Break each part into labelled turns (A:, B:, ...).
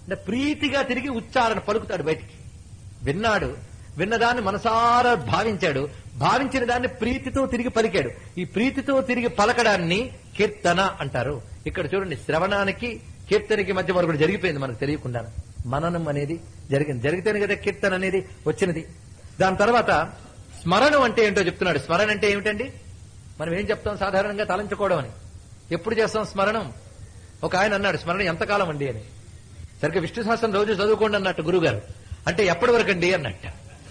A: అంటే ప్రీతిగా తిరిగి ఉచ్చారణ పలుకుతాడు బయటికి విన్నాడు విన్నదాన్ని మనసారా భావించాడు భావించిన దాన్ని ప్రీతితో తిరిగి పలికాడు ఈ ప్రీతితో తిరిగి పలకడాన్ని కీర్తన అంటారు ఇక్కడ చూడండి శ్రవణానికి కీర్తనకి మధ్య మరొకటి జరిగిపోయింది మనకు తెలియకుండా మననం అనేది జరిగింది జరిగితేనే కదా కీర్తన అనేది వచ్చినది దాని తర్వాత స్మరణం అంటే ఏంటో చెప్తున్నాడు స్మరణ అంటే ఏమిటండి మనం ఏం చెప్తాం సాధారణంగా తలంచుకోవడం అని ఎప్పుడు చేస్తాం స్మరణం ఒక ఆయన అన్నాడు స్మరణ ఎంతకాలం అండి అని సరిగ్గా విష్ణు సహస్రం రోజు చదువుకోండి అన్నట్టు గురుగారు అంటే ఎప్పటి వరకు అండి అన్నట్ట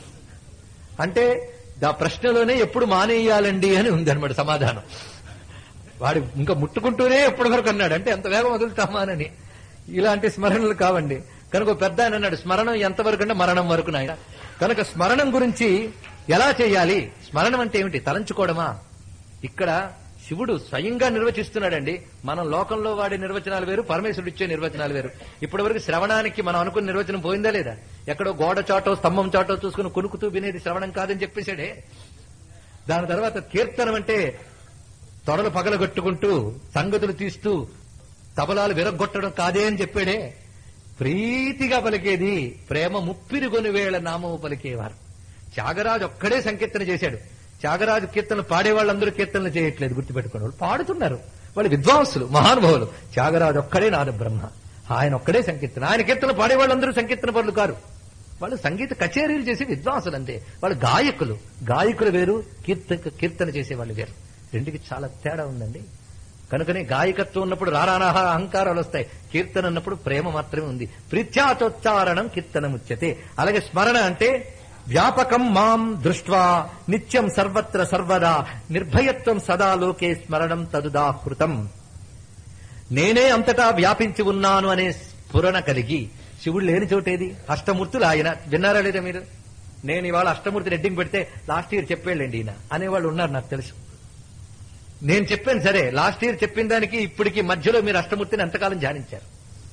A: అంటే ఆ ప్రశ్నలోనే ఎప్పుడు మానేయాలండి అని ఉందన్నమాట సమాధానం వాడు ఇంకా ముట్టుకుంటూనే ఎప్పటి వరకు అన్నాడు అంటే ఎంత వేగం వదులుతామానని ఇలాంటి స్మరణలు కావండి కనుక ఒక పెద్ద ఆయన అన్నాడు స్మరణం ఎంతవరకు అంటే మరణం వరకు నాయన కనుక స్మరణం గురించి ఎలా చేయాలి స్మరణం అంటే ఏమిటి తలంచుకోవడమా ఇక్కడ శివుడు స్వయంగా నిర్వచిస్తున్నాడండి మనం లోకంలో వాడే నిర్వచనాలు వేరు పరమేశ్వరుడు ఇచ్చే నిర్వచనాలు వేరు ఇప్పటి వరకు శ్రవణానికి మనం అనుకున్న నిర్వచనం పోయిందా లేదా ఎక్కడో గోడ చాటో స్తంభం చాటో చూసుకుని కొనుక్కుతూ వినేది శ్రవణం కాదని చెప్పేశాడే దాని తర్వాత కీర్తనం అంటే తొడలు పగలగొట్టుకుంటూ సంగతులు తీస్తూ తబలాలు విరగొట్టడం కాదే అని చెప్పాడే ప్రీతిగా పలికేది ప్రేమ ముప్పిరిగొని వేళ నామము పలికేవారు త్యాగరాజు ఒక్కడే సంకీర్తన చేశాడు త్యాగరాజు కీర్తనలు పాడే వాళ్ళందరూ కీర్తనలు చేయట్లేదు గుర్తుపెట్టుకుని వాళ్ళు పాడుతున్నారు వాళ్ళు విద్వాంసులు మహానుభావులు త్యాగరాజు ఒక్కడే నాద బ్రహ్మ ఆయన ఒక్కడే సంకీర్తన ఆయన కీర్తన పాడే వాళ్ళందరూ సంకీర్తన పనులు కారు వాళ్ళు సంగీత కచేరీలు చేసే విద్వాంసులు అంతే వాళ్ళు గాయకులు గాయకులు వేరు కీర్త కీర్తన చేసే వాళ్ళు వేరు రెండుకి చాలా తేడా ఉందండి కనుకనే గాయకత్వం ఉన్నప్పుడు రారానాహ అహంకారాలు వస్తాయి కీర్తన అన్నప్పుడు ప్రేమ మాత్రమే ఉంది ప్రీత్యాచోచ్చారణం కీర్తనముచ్యతే అలాగే స్మరణ అంటే వ్యాపకం మాం దృష్ట్వా నిత్యం సర్వత్ర సర్వదా నిర్భయత్వం సదా లోకే స్మరణం తదుదాహృతం నేనే అంతటా వ్యాపించి ఉన్నాను అనే స్ఫురణ కలిగి శివుడు లేని చోటేది అష్టమూర్తులు ఆయన విన్నారా లేదా మీరు నేను ఇవాళ అష్టమూర్తిని ఎడ్డింగ్ పెడితే లాస్ట్ ఇయర్ చెప్పేళ్ళండి ఈయన అనేవాళ్ళు ఉన్నారు నాకు తెలుసు నేను చెప్పాను సరే లాస్ట్ ఇయర్ చెప్పిన దానికి ఇప్పటికి మధ్యలో మీరు అష్టమూర్తిని ఎంతకాలం ధ్యానించారు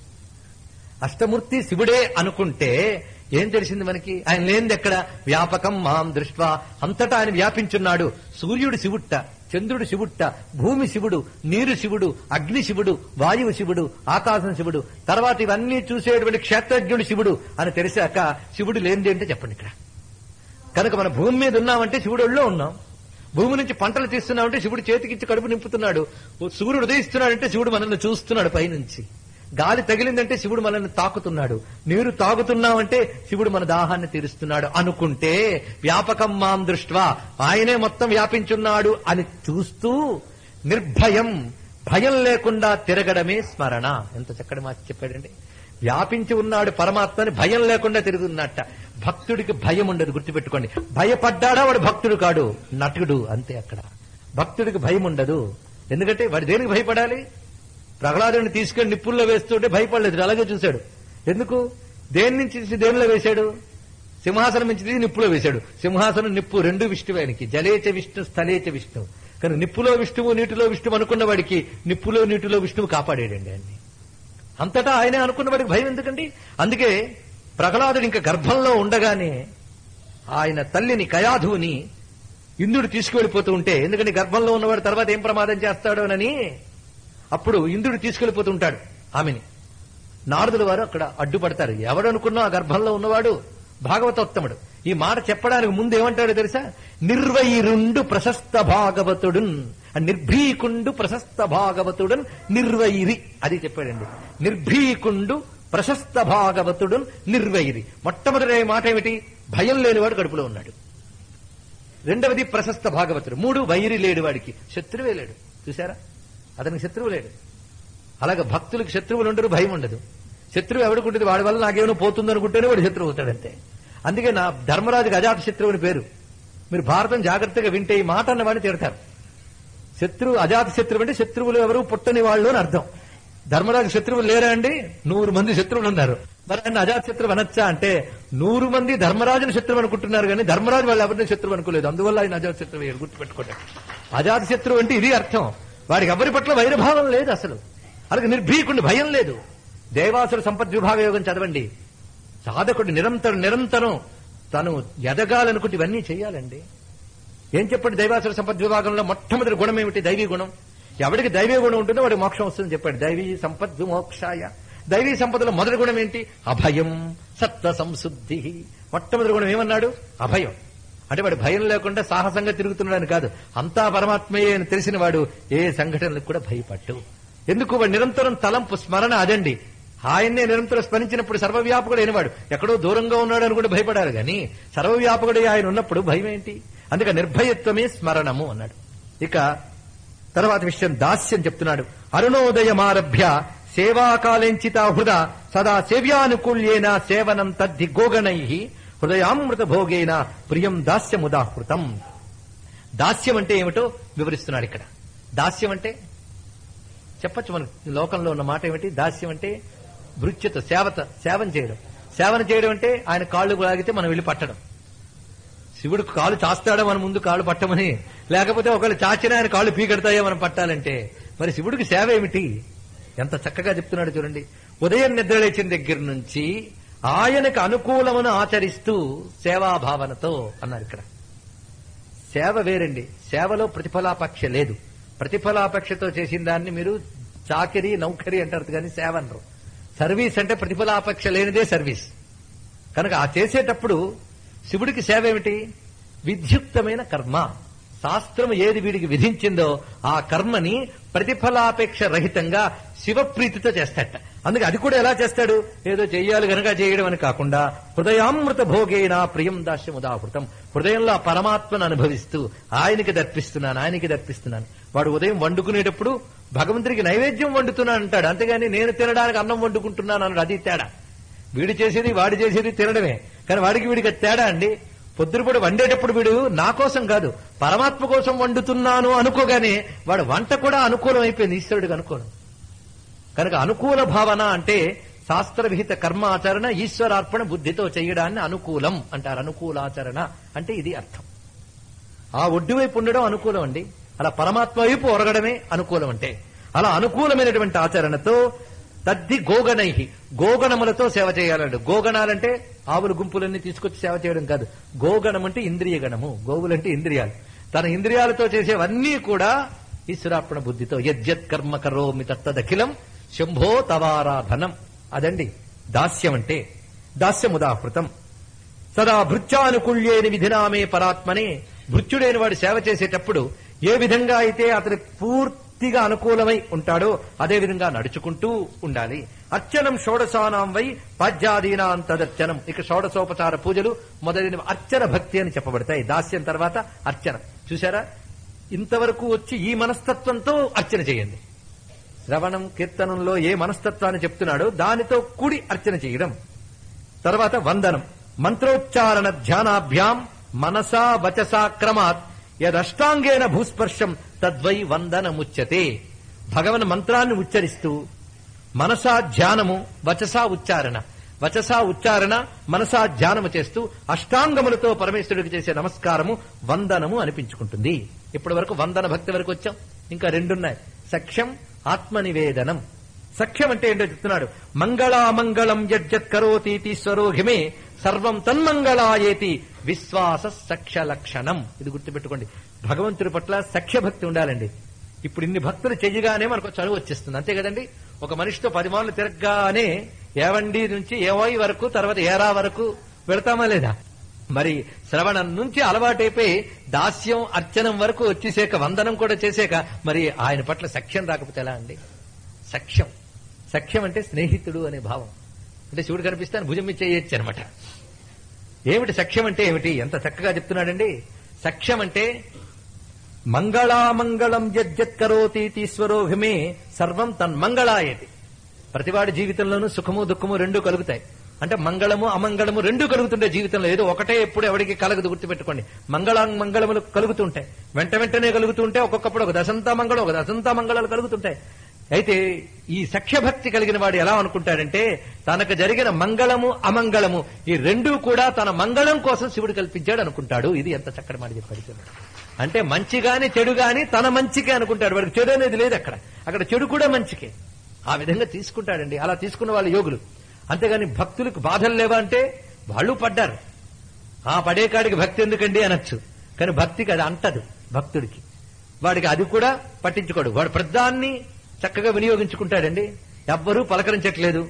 A: అష్టమూర్తి శివుడే అనుకుంటే ఏం తెలిసింది మనకి ఆయన లేనిది ఎక్కడ వ్యాపకం మాం దృష్ట్వా అంతటా ఆయన వ్యాపించున్నాడు సూర్యుడు శివుట్ట చంద్రుడు శివుట్ట భూమి శివుడు నీరు శివుడు అగ్ని శివుడు వాయువు శివుడు ఆకాశం శివుడు తర్వాత ఇవన్నీ చూసేటువంటి క్షేత్రజ్ఞుడు శివుడు అని తెలిసాక శివుడు లేనిది అంటే చెప్పండి ఇక్కడ కనుక మన భూమి మీద ఉన్నామంటే శివుడు ఒళ్ళో ఉన్నాం భూమి నుంచి పంటలు తీస్తున్నామంటే శివుడు చేతికిచ్చి కడుపు నింపుతున్నాడు ఓ సూర్యుడు ఉదయిస్తున్నాడంటే శివుడు మనల్ని చూస్తున్నాడు పైనుంచి గాలి తగిలిందంటే శివుడు మనల్ని తాకుతున్నాడు నీరు తాగుతున్నామంటే శివుడు మన దాహాన్ని తీరుస్తున్నాడు అనుకుంటే వ్యాపకం మాం దృష్ట్వా ఆయనే మొత్తం వ్యాపించున్నాడు అని చూస్తూ నిర్భయం భయం లేకుండా తిరగడమే స్మరణ ఎంత చక్కటి మాట చెప్పాడండి వ్యాపించి ఉన్నాడు పరమాత్మని భయం లేకుండా తిరుగుతున్నట్ట భక్తుడికి భయం ఉండదు గుర్తుపెట్టుకోండి భయపడ్డాడా వాడు భక్తుడు కాడు నటుడు అంతే అక్కడ భక్తుడికి భయం ఉండదు ఎందుకంటే వాడు దేనికి భయపడాలి ప్రహ్లాదుని తీసుకెళ్లి నిప్పుల్లో వేస్తుంటే భయపడలేదు అలాగే చూశాడు ఎందుకు దేని నుంచి తీసి దేనిలో వేశాడు సింహాసనం నుంచి తీసి నిప్పులో వేశాడు సింహాసనం నిప్పు రెండు విష్ణువేనికి జలేచ విష్ణు స్థలేచ విష్ణు కానీ నిప్పులో విష్ణువు నీటిలో విష్ణువు అనుకున్న వాడికి నిప్పులో నీటిలో విష్ణువు కాపాడాడండి అన్ని అంతటా ఆయనే అనుకున్న వాడికి భయం ఎందుకండి అందుకే ప్రహ్లాదుడు ఇంకా గర్భంలో ఉండగానే ఆయన తల్లిని కయాధువుని ఇంద్రుడు తీసుకువెళ్ళిపోతూ ఉంటే ఎందుకంటే గర్భంలో ఉన్నవాడు తర్వాత ఏం ప్రమాదం చేస్తాడోనని అప్పుడు ఇంద్రుడు తీసుకెళ్లిపోతూ ఉంటాడు ఆమెని నారదుల వారు అక్కడ అడ్డుపడతారు ఎవడనుకున్నా ఆ గర్భంలో ఉన్నవాడు భాగవతోత్తముడు ఈ మాట చెప్పడానికి ముందు ఏమంటాడో తెలుసా నిర్వైరుండు ప్రశస్త భాగవతుడున్ నిర్భీకుండు ప్రశస్త భాగవతుడున్ నిర్వైరి అది చెప్పాడండి నిర్భీకుండు ప్రశస్త భాగవతుడు నిర్వైరి మొట్టమొదటి మాట ఏమిటి భయం లేనివాడు కడుపులో ఉన్నాడు రెండవది ప్రశస్త భాగవతుడు మూడు వైరి లేడు వాడికి శత్రువే లేడు చూసారా అతనికి శత్రువు లేడు అలాగే భక్తులకు శత్రువులు ఉండరు భయం ఉండదు శత్రువు ఎవడుకుంటుంది వాడి వల్ల నాకేమైనా పోతుంది అనుకుంటేనే వాడు శత్రువు అవుతాడంతే అందుకే నా ధర్మరాజుకి అజాత శత్రువు అని పేరు మీరు భారతం జాగ్రత్తగా వింటే ఈ మాట అన్న వాడిని తిడతారు శత్రువు అజాత శత్రువు అంటే శత్రువులు ఎవరు పుట్టని వాళ్ళు అని అర్థం ధర్మరాజు శత్రువులు లేరా అండి నూరు మంది శత్రువులు ఉన్నారు మరి ఆయన అజాత శత్రువు అనొచ్చా అంటే నూరు మంది ధర్మరాజుని శత్రువు అనుకుంటున్నారు కానీ ధర్మరాజు వాళ్ళు ఎవరిని శత్రువు అనుకోలేదు అందువల్ల ఆయన అజాత శత్రువు అయ్యాడు గుర్తుపెట్టుకోండి అజాత శత్రువు అంటే ఇది అర్థం వాడికి ఎవరి పట్ల వైరభావం లేదు అసలు అలాగే నిర్భీకుడిని భయం లేదు దేవాసుర సంపత్ విభాగ యోగం చదవండి సాధకుడు నిరంతరం నిరంతరం తను ఎదగాలనుకుంటే ఇవన్నీ చేయాలండి ఏం చెప్పండి దైవాసుర సంపద్ విభాగంలో మొట్టమొదటి గుణం ఏమిటి దైవీ గుణం ఎవడికి దైవీ గుణం ఉంటుందో వాడికి మోక్షం వస్తుందని చెప్పాడు దైవీ సంపద్ విమోక్షాయ దైవీ సంపదలో మొదటి గుణం ఏంటి అభయం సత్వ సంశుద్ధి మొట్టమొదటి గుణం ఏమన్నాడు అభయం అంటే వాడు భయం లేకుండా సాహసంగా తిరుగుతున్నాడని కాదు అంతా పరమాత్మయే అని తెలిసిన వాడు ఏ సంఘటనలకు కూడా భయపట్టు ఎందుకు వాడు నిరంతరం తలంపు స్మరణ అదండి ఆయన్నే నిరంతరం స్మరించినప్పుడు సర్వవ్యాపకుడు అయినవాడు ఎక్కడో దూరంగా ఉన్నాడు అని కూడా భయపడారు గాని సర్వవ్యాపకుడే ఆయన ఉన్నప్పుడు భయం ఏంటి అందుకే నిర్భయత్వమే స్మరణము అన్నాడు ఇక తర్వాత విషయం దాస్యం చెప్తున్నాడు అరుణోదయమారభ్య సేవాకాలేంచిత హృద సదా సేవ్యానుకూల్యేన సేవనం తద్ధి గోగణై హృదయామృత భోగేన ప్రియం దాస్యముదాహృతం దాస్యం అంటే ఏమిటో వివరిస్తున్నాడు ఇక్కడ దాస్యం అంటే చెప్పచ్చు మన లోకంలో ఉన్న మాట ఏమిటి దాస్యం అంటే భృత్యత సేవత సేవన చేయడం సేవన చేయడం అంటే ఆయన కాళ్ళు లాగితే మనం వెళ్ళి పట్టడం శివుడు కాలు చాస్తాడా మన ముందు కాళ్ళు పట్టమని లేకపోతే ఒకళ్ళు చాచిన ఆయన కాళ్ళు పీకెడతాయో మనం పట్టాలంటే మరి శివుడికి సేవ ఏమిటి ఎంత చక్కగా చెప్తున్నాడు చూడండి ఉదయం నిద్ర లేచిన దగ్గర నుంచి ఆయనకు అనుకూలమును ఆచరిస్తూ సేవాభావనతో అన్నారు ఇక్కడ సేవ వేరండి సేవలో ప్రతిఫలాపేక్ష లేదు ప్రతిఫలాపేక్షతో చేసిన దాన్ని మీరు చాకరీ నౌకరీ అంటారు కానీ సేవ అనరు సర్వీస్ అంటే ప్రతిఫలాపేక్ష లేనిదే సర్వీస్ కనుక ఆ చేసేటప్పుడు శివుడికి సేవ ఏమిటి విధ్యుక్తమైన కర్మ శాస్త్రం ఏది వీడికి విధించిందో ఆ కర్మని ప్రతిఫలాపేక్ష రహితంగా శివప్రీతితో చేస్తాడట అందుకే అది కూడా ఎలా చేస్తాడు ఏదో చెయ్యాలి గనక చేయడం అని కాకుండా హృదయామృత భోగేన ప్రియం దాస్యం ఉదాహృతం హృదయంలో ఆ పరమాత్మను అనుభవిస్తూ ఆయనకి దర్పిస్తున్నాను ఆయనకి దర్పిస్తున్నాను వాడు ఉదయం వండుకునేటప్పుడు భగవంతుడికి నైవేద్యం వండుతున్నాను అంటాడు అంతేగాని నేను తినడానికి అన్నం వండుకుంటున్నాను అన్నాడు అది తేడా వీడు చేసేది వాడు చేసేది తినడమే కానీ వాడికి వీడికి అది తేడా అండి పొద్దురుపూట వండేటప్పుడు వీడు నా కోసం కాదు పరమాత్మ కోసం వండుతున్నాను అనుకోగానే వాడు వంట కూడా అనుకూలం అయిపోయింది ఈశ్వరుడికి అనుకూలం కనుక అనుకూల భావన అంటే శాస్త్రవిహిత కర్మాచరణ ఈశ్వరార్పణ బుద్ధితో చేయడాన్ని అనుకూలం అంటారు అనుకూలాచరణ అంటే ఇది అర్థం ఆ ఒడ్డు వైపు ఉండడం అనుకూలం అండి అలా పరమాత్మ వైపు ఒరగడమే అనుకూలం అంటే అలా అనుకూలమైనటువంటి ఆచరణతో తద్ది గోగణై గోగణములతో సేవ చేయాలండి గోగణాలంటే ఆవుల గుంపులన్నీ తీసుకొచ్చి సేవ చేయడం కాదు గోగణం అంటే ఇంద్రియ గణము గోవులంటే ఇంద్రియాలు తన ఇంద్రియాలతో చేసేవన్నీ కూడా ఈశ్వరార్పణ బుద్ధితో యజ్జత్ కర్మ కరోమి తత్తదఖిలం శంభో తవారాధనం అదండి దాస్యం అంటే దాస్యముదాహృతం సదా భృత్యానుకూల్యేని విధినామే పరాత్మనే భృత్యుడైన వాడు సేవ చేసేటప్పుడు ఏ విధంగా అయితే అతనికి పూర్తిగా అనుకూలమై ఉంటాడో అదే విధంగా నడుచుకుంటూ ఉండాలి అర్చనం షోడశానాం వై పాద్యాదీనాం తదర్చనం ఇక షోడశోపచార పూజలు మొదలైన అర్చన భక్తి అని చెప్పబడతాయి దాస్యం తర్వాత అర్చన చూసారా ఇంతవరకు వచ్చి ఈ మనస్తత్వంతో అర్చన చేయండి శ్రవణం కీర్తనంలో ఏ మనస్తత్వాన్ని చెప్తున్నాడో దానితో కూడి అర్చన చేయడం తర్వాత వందనం మంత్రోచ్చారణ ధ్యానాభ్యాం మనసా వచసా క్రమాత్ యదష్టాంగేన భూస్పర్శం తద్వై వందనముచ్యతే భగవన్ మంత్రాన్ని ఉచ్చరిస్తూ మనసా ధ్యానము వచసా ఉచ్చారణ వచసా ఉచ్చారణ మనసా ధ్యానము చేస్తూ అష్టాంగములతో పరమేశ్వరుడికి చేసే నమస్కారము వందనము అనిపించుకుంటుంది ఇప్పటి వరకు వందన భక్తి వరకు వచ్చాం ఇంకా రెండున్నాయి సఖ్యం ఆత్మనివేదనం సఖ్యం అంటే ఏంటో చెప్తున్నాడు మంగళామంగళం యజ్జత్ కరోతీతి స్వరోహిమే సర్వం తన్మంగళాయేతి విశ్వాస సఖ్య లక్షణం ఇది గుర్తుపెట్టుకోండి భగవంతుడి పట్ల సఖ్య భక్తి ఉండాలండి ఇప్పుడు ఇన్ని భక్తులు చెయ్యగానే మనకు చదువు వచ్చేస్తుంది అంతే కదండి ఒక మనిషితో పది మార్లు తిరగగానే ఏవండి నుంచి ఏవై వరకు తర్వాత ఏరా వరకు వెళతామా లేదా మరి శ్రవణం నుంచి అలవాటైపోయి దాస్యం అర్చనం వరకు వచ్చేసాక వందనం కూడా చేసాక మరి ఆయన పట్ల సఖ్యం రాకపోతే ఎలా అండి సఖ్యం సఖ్యం అంటే స్నేహితుడు అనే భావం అంటే శివుడు కనిపిస్తే ఆయన భుజం మీద చేయొచ్చు అనమాట ఏమిటి సఖ్యం అంటే ఏమిటి ఎంత చక్కగా చెప్తున్నాడండి సఖ్యం అంటే మంగళామంగళం యజ్జత్ కరోతీశ్వరో హిమే సర్వం తన్మంగళాయతి ప్రతివాడి జీవితంలోనూ సుఖము దుఃఖము రెండూ కలుగుతాయి అంటే మంగళము అమంగళము రెండూ కలుగుతుండే జీవితంలో ఏదో ఒకటే ఎప్పుడు ఎవరికి కలగదు గుర్తుపెట్టుకోండి మంగళం మంగళములు కలుగుతుంటాయి వెంట వెంటనే కలుగుతుంటే ఒక్కొక్కప్పుడు ఒక దశంతా మంగళం ఒక దశంతా మంగళాలు కలుగుతుంటాయి అయితే ఈ సఖ్యభక్తి కలిగిన వాడు ఎలా అనుకుంటాడంటే తనకు జరిగిన మంగళము అమంగళము ఈ రెండూ కూడా తన మంగళం కోసం శివుడు కల్పించాడు అనుకుంటాడు ఇది ఎంత చక్కటి మాట చెప్పాడు చూడండి. అంటే మంచి గాని చెడు గాని తన మంచికే అనుకుంటాడు వాడికి చెడు అనేది లేదు అక్కడ అక్కడ చెడు కూడా మంచికే ఆ విధంగా తీసుకుంటాడండి అలా తీసుకున్న వాళ్ళు యోగులు అంతేగాని భక్తులకు బాధలు లేవా అంటే వాళ్ళు పడ్డారు ఆ పడే కాడికి భక్తి ఎందుకండి అనొచ్చు కానీ భక్తికి అది అంటదు భక్తుడికి వాడికి అది కూడా పట్టించుకోడు వాడు ప్రధాన్ని చక్కగా వినియోగించుకుంటాడండి ఎవ్వరూ పలకరించట్లేదు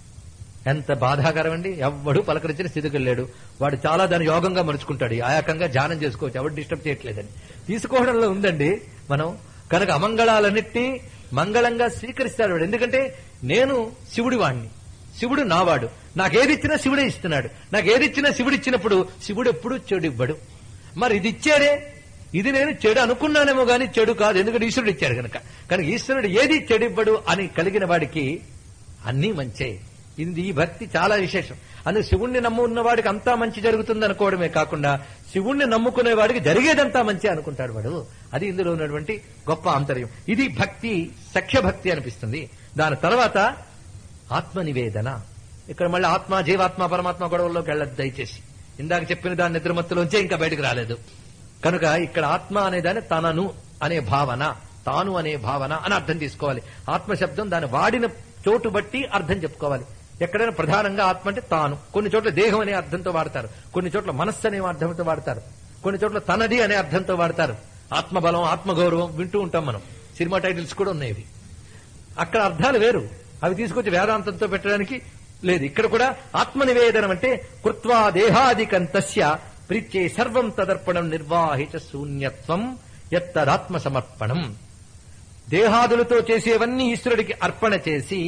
A: ఎంత బాధాకరం అండి ఎవ్వడు పలకరించిన స్థితికి వెళ్ళాడు వాడు చాలా దాని యోగంగా మలుచుకుంటాడు ఆయాకంగా ధ్యానం చేసుకోవచ్చు ఎవడు డిస్టర్బ్ చేయట్లేదని తీసుకోవడంలో ఉందండి మనం కనుక అమంగళాలన్నిటి మంగళంగా స్వీకరిస్తాడు వాడు ఎందుకంటే నేను శివుడి వాణ్ణి శివుడు నావాడు నాకేది ఇచ్చినా శివుడే ఇస్తున్నాడు నాకేది ఇచ్చినా శివుడు ఇచ్చినప్పుడు శివుడు ఎప్పుడు చెడు ఇవ్వడు మరి ఇది ఇచ్చాడే ఇది నేను చెడు అనుకున్నానేమో గాని చెడు కాదు ఎందుకంటే ఈశ్వరుడు ఇచ్చాడు కనుక కనుక ఈశ్వరుడు ఏది చెడు ఇవ్వడు అని కలిగిన వాడికి అన్నీ మంచే ఇది ఈ భక్తి చాలా విశేషం అందుకే శివుణ్ణి నమ్మున్న వాడికి అంతా మంచి జరుగుతుంది అనుకోవడమే కాకుండా శివుణ్ణి నమ్ముకునే వాడికి జరిగేదంతా మంచి అనుకుంటాడు వాడు అది ఇందులో ఉన్నటువంటి గొప్ప ఆంతర్యం ఇది భక్తి సఖ్య భక్తి అనిపిస్తుంది దాని తర్వాత ఆత్మ నివేదన ఇక్కడ మళ్ళీ ఆత్మ జీవాత్మ పరమాత్మ గొడవల్లోకి వెళ్ళదు దయచేసి ఇందాక చెప్పిన దాని నిద్రమత్తులోంచే ఇంకా బయటకు రాలేదు కనుక ఇక్కడ ఆత్మ అనేదాన్ని తనను అనే భావన తాను అనే భావన అని అర్థం తీసుకోవాలి ఆత్మ శబ్దం దాని వాడిన చోటు బట్టి అర్థం చెప్పుకోవాలి ఎక్కడైనా ప్రధానంగా ఆత్మ అంటే తాను కొన్ని చోట్ల దేహం అనే అర్థంతో వాడతారు కొన్ని చోట్ల మనస్సు అనే అర్థంతో వాడతారు కొన్ని చోట్ల తనది అనే అర్థంతో వాడతారు ఆత్మబలం ఆత్మగౌరవం వింటూ ఉంటాం మనం సినిమా టైటిల్స్ కూడా ఉన్నాయి ఇవి. అక్కడ అర్థాలు వేరు అవి తీసుకొచ్చి వేదాంతంతో పెట్టడానికి లేదు ఇక్కడ కూడా ఆత్మ నివేదనం అంటే కృత్వా దేహాదికం తస్య ప్రీత్యే సర్వం తదర్పణం నిర్వాహిత శూన్యత్వం ఎత్తదాత్మ సమర్పణం దేహాదులతో చేసేవన్నీ ఈశ్వరుడికి అర్పణ చేసి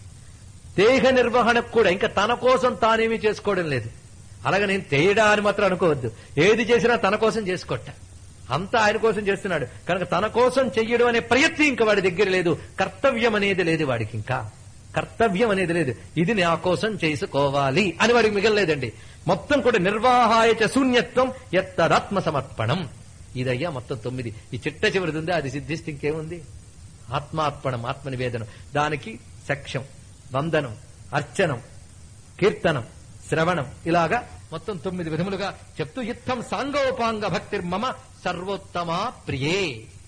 A: దేహ నిర్వహణకు కూడా ఇంకా తన కోసం తానేమీ చేసుకోవడం లేదు అలాగే నేను తేయడా అని మాత్రం అనుకోవద్దు ఏది చేసినా తన కోసం చేసుకోట అంతా ఆయన కోసం చేస్తున్నాడు కనుక తన కోసం చెయ్యడం అనే ప్రయత్నం ఇంకా వాడి దగ్గర లేదు కర్తవ్యం అనేది లేదు వాడికి ఇంకా కర్తవ్యం అనేది లేదు ఇది నా కోసం చేసుకోవాలి అని వాడికి మిగలలేదండి మొత్తం కూడా నిర్వాహాయ చ శూన్యత్వం ఎత్తరాత్మ సమర్పణం ఇదయ్యా మొత్తం తొమ్మిది ఈ చిట్ట చివరిది ఉంది అది సిద్ధిస్తే ఇంకేముంది ఆత్మార్పణం ఆత్మ నివేదనం దానికి సఖ్యం వందనం అర్చనం కీర్తనం శ్రవణం ఇలాగా మొత్తం తొమ్మిది విధములుగా చెప్తూ ఇత్తం సాంగోపాంగ భక్తిర్మమ సర్వోత్తమా ప్రియే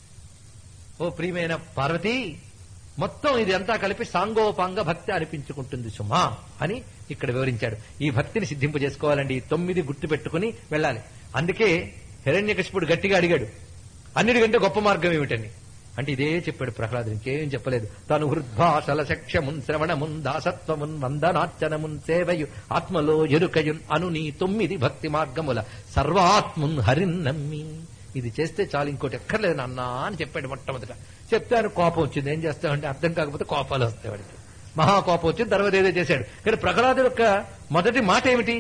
A: ఓ ప్రియమైన పార్వతి మొత్తం ఇది అంతా కలిపి సాంగోపాంగ భక్తి అనిపించుకుంటుంది సుమా అని ఇక్కడ వివరించాడు ఈ భక్తిని సిద్ధింపు చేసుకోవాలండి ఈ తొమ్మిది గుర్తు పెట్టుకుని వెళ్ళాలి అందుకే హిరణ్యకశిపుడు గట్టిగా అడిగాడు అన్నిటికంటే గొప్ప మార్గం ఏమిటని అంటే ఇదే చెప్పాడు ప్రహ్లాదుడు ఇంకేం చెప్పలేదు తాను హృద్భాషల శక్ష్యమున్ శ్రవణమున్ దాసత్వమున్ వందనార్చనమున్ సేవయు ఆత్మలో ఎరుకయున్ అను నీ తొమ్మిది భక్తి మార్గముల సర్వాత్మున్ హరిన్ నమ్మి ఇది చేస్తే చాలు ఇంకోటి ఎక్కర్లేదు నాన్న అని చెప్పాడు మొట్టమొదట చెప్తే ఆయన కోపం వచ్చింది ఏం చేస్తామంటే అర్థం కాకపోతే కోపాలు వస్తాయి వాడికి మహా కోపం వచ్చింది తర్వాత ఏదో చేశాడు కానీ ప్రహ్లాదుడు యొక్క మొదటి మాట ఏమిటి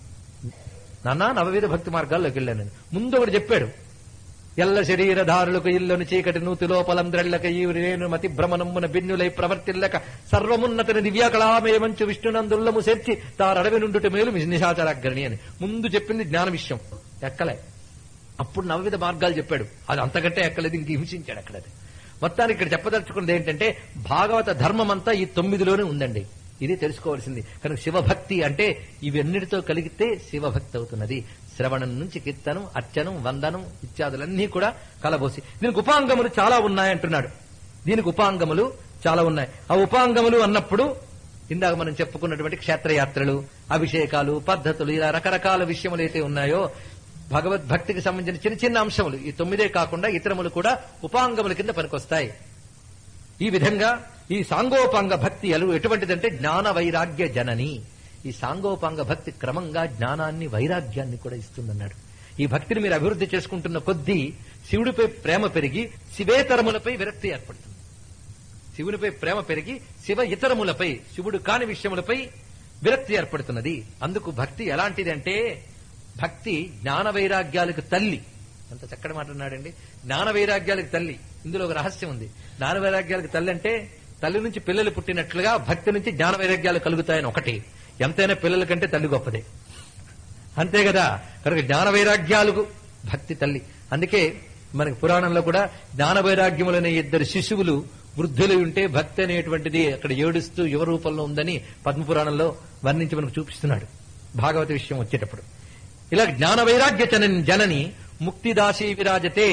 A: నాన్న నవవిధ భక్తి మార్గాల్లోకి వెళ్ళాను నేను. ముందు ఒకటి చెప్పాడు ఎల్ల శరీరధారులకు ఇల్లును చీకటి నూతి లోపలం ద్రళ్ళక ఈ రేణు మతి భ్రమణమున బిన్నులై ప్రవర్తిల్లక సర్వమున్నతని దివ్యకళామేమంచు విష్ణునందుల్లము చేర్చి తారడవి నుండుట మేలు నిశాచరాగ్రణి అని ముందు చెప్పింది జ్ఞాన విషయం ఎక్కలే అప్పుడు నవవిధ మార్గాలు చెప్పాడు అది అంతకంటే ఎక్కలేదు ఇంక హింసించాడు అక్కడ అది. మొత్తానికి ఇక్కడ చెప్పదలుచుకున్నది ఏంటంటే భాగవత ధర్మం అంతా ఈ తొమ్మిదిలోనే ఉందండి ఇది తెలుసుకోవాల్సింది కనుక శివభక్తి అంటే ఇవన్నిటితో కలిగితే శివభక్తి అవుతున్నది శ్రవణం నుంచి కీర్తనం అర్చనం వందనం ఇత్యాదులన్నీ కూడా కలబోసి దీనికి ఉపాంగములు చాలా ఉన్నాయంటున్నాడు దీనికి ఉపాంగములు చాలా ఉన్నాయి ఆ ఉపాంగములు అన్నప్పుడు ఇందాక మనం చెప్పుకున్నటువంటి క్షేత్రయాత్రలు అభిషేకాలు పద్ధతులు ఇలా రకరకాల విషయములు అయితే ఉన్నాయో భగవద్భక్తికి సంబంధించిన చిన్న చిన్న అంశములు ఈ తొమ్మిదే కాకుండా ఇతరములు కూడా ఉపాంగముల కింద పనికొస్తాయి ఈ విధంగా ఈ సాంగోపాంగ భక్తి ఎలు ఎటువంటిదంటే జ్ఞాన వైరాగ్య జనని ఈ సాంగోపాంగ భక్తి క్రమంగా జ్ఞానాన్ని వైరాగ్యాన్ని కూడా ఇస్తుందన్నాడు ఈ భక్తిని మీరు అభివృద్ధి చేసుకుంటున్న కొద్దీ శివుడిపై ప్రేమ పెరిగి శివేతరములపై విరక్తి ఏర్పడుతుంది శివునిపై ప్రేమ పెరిగి శివ ఇతరములపై శివుడు కాని విషయములపై విరక్తి ఏర్పడుతున్నది అందుకు భక్తి ఎలాంటిది అంటే భక్తి జ్ఞాన వైరాగ్యాలకు తల్లి ఎంత చక్కటి మాట అన్నాడండి జ్ఞాన వైరాగ్యాలకు తల్లి ఇందులో ఒక రహస్యం ఉంది జ్ఞాన వైరాగ్యాలకు తల్లి అంటే తల్లి నుంచి పిల్లలు పుట్టినట్లుగా భక్తి నుంచి జ్ఞాన వైరాగ్యాలు కలుగుతాయని ఒకటి ఎంతైనా పిల్లల కంటే తల్లి గొప్పదే అంతే కదా కనుక జ్ఞాన వైరాగ్యాలకు భక్తి తల్లి అందుకే మనకి పురాణంలో కూడా జ్ఞాన వైరాగ్యములనే ఇద్దరు శిశువులు వృద్ధులు ఉంటే భక్తి అనేటువంటిది అక్కడ ఏడుస్తూ యువ రూపంలో ఉందని పద్మపురాణంలో వర్ణించి మనకు చూపిస్తున్నాడు భాగవత విషయం వచ్చేటప్పుడు ఇలా జ్ఞాన వైరాగ్య జనని జనని ముక్తిదాసి విరాజతే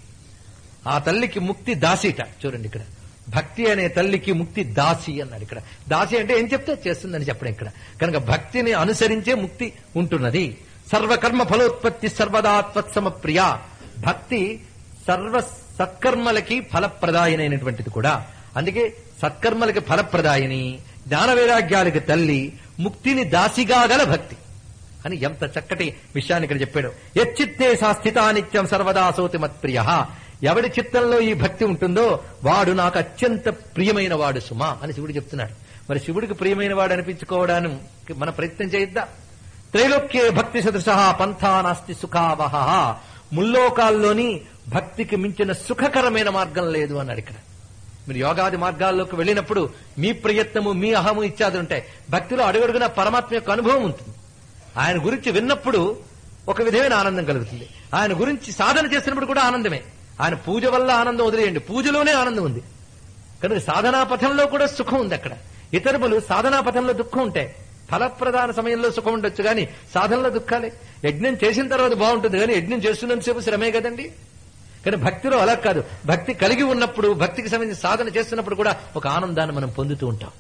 A: ఆ తల్లికి ముక్తి దాసిట చూడండి ఇక్కడ భక్తి అనే తల్లికి ముక్తి దాసి అన్నాడు ఇక్కడ దాసి అంటే ఏం చెప్తే చేస్తుందని చెప్పడం ఇక్కడ కనుక భక్తిని అనుసరించే ముక్తి ఉంటున్నది సర్వకర్మ ఫలోత్పత్తి సర్వదాత్వత్సమ ప్రియ భక్తి సర్వ సత్కర్మలకి ఫలప్రదాయనైనటువంటిది కూడా అందుకే సత్కర్మలకి ఫలప్రదాయిని జ్ఞాన వైరాగ్యాలకి తల్లి ముక్తిని దాసిగా గల భక్తి అని ఎంత చక్కటి విషయాన్ని ఇక్కడ చెప్పాడు యచ్చిత్తే సా స్థితానిత్యం సర్వదా సోతి మత్ప్రియ ఎవడి చిత్తంలో ఈ భక్తి ఉంటుందో వాడు నాకు అత్యంత ప్రియమైన వాడు సుమా అని శివుడు చెప్తున్నాడు మరి శివుడికి ప్రియమైన వాడు అనిపించుకోవడానికి మన ప్రయత్నం చేయొద్దా త్రైలోక్యే భక్తి సదృశ పంథా నాస్తి సుఖావహ ముల్లోకాల్లోని భక్తికి మించిన సుఖకరమైన మార్గం లేదు అన్నాడు ఇక్కడ మీరు యోగాది మార్గాల్లోకి వెళ్ళినప్పుడు మీ ప్రయత్నము మీ అహము ఇత్యాది ఉంటాయి భక్తిలో అడుగడుగున పరమాత్మ యొక్క అనుభవం ఉంటుంది ఆయన గురించి విన్నప్పుడు ఒక విధమైన ఆనందం కలుగుతుంది ఆయన గురించి సాధన చేసినప్పుడు కూడా ఆనందమే ఆయన పూజ వల్ల ఆనందం వదిలేయండి పూజలోనే ఆనందం ఉంది కనుక సాధనా పథంలో కూడా సుఖం ఉంది అక్కడ ఇతరులు సాధనా పథంలో దుఃఖం ఉంటాయి ఫలప్రదాన సమయంలో సుఖం ఉండొచ్చు కానీ సాధనలో దుఃఖాలే యజ్ఞం చేసిన తర్వాత బాగుంటుంది కానీ యజ్ఞం చేస్తున్నంతసేపు శ్రమే కదండి కానీ భక్తిలో అలా కాదు భక్తి కలిగి ఉన్నప్పుడు భక్తికి సంబంధించి సాధన చేస్తున్నప్పుడు కూడా ఒక ఆనందాన్ని మనం పొందుతూ ఉంటాం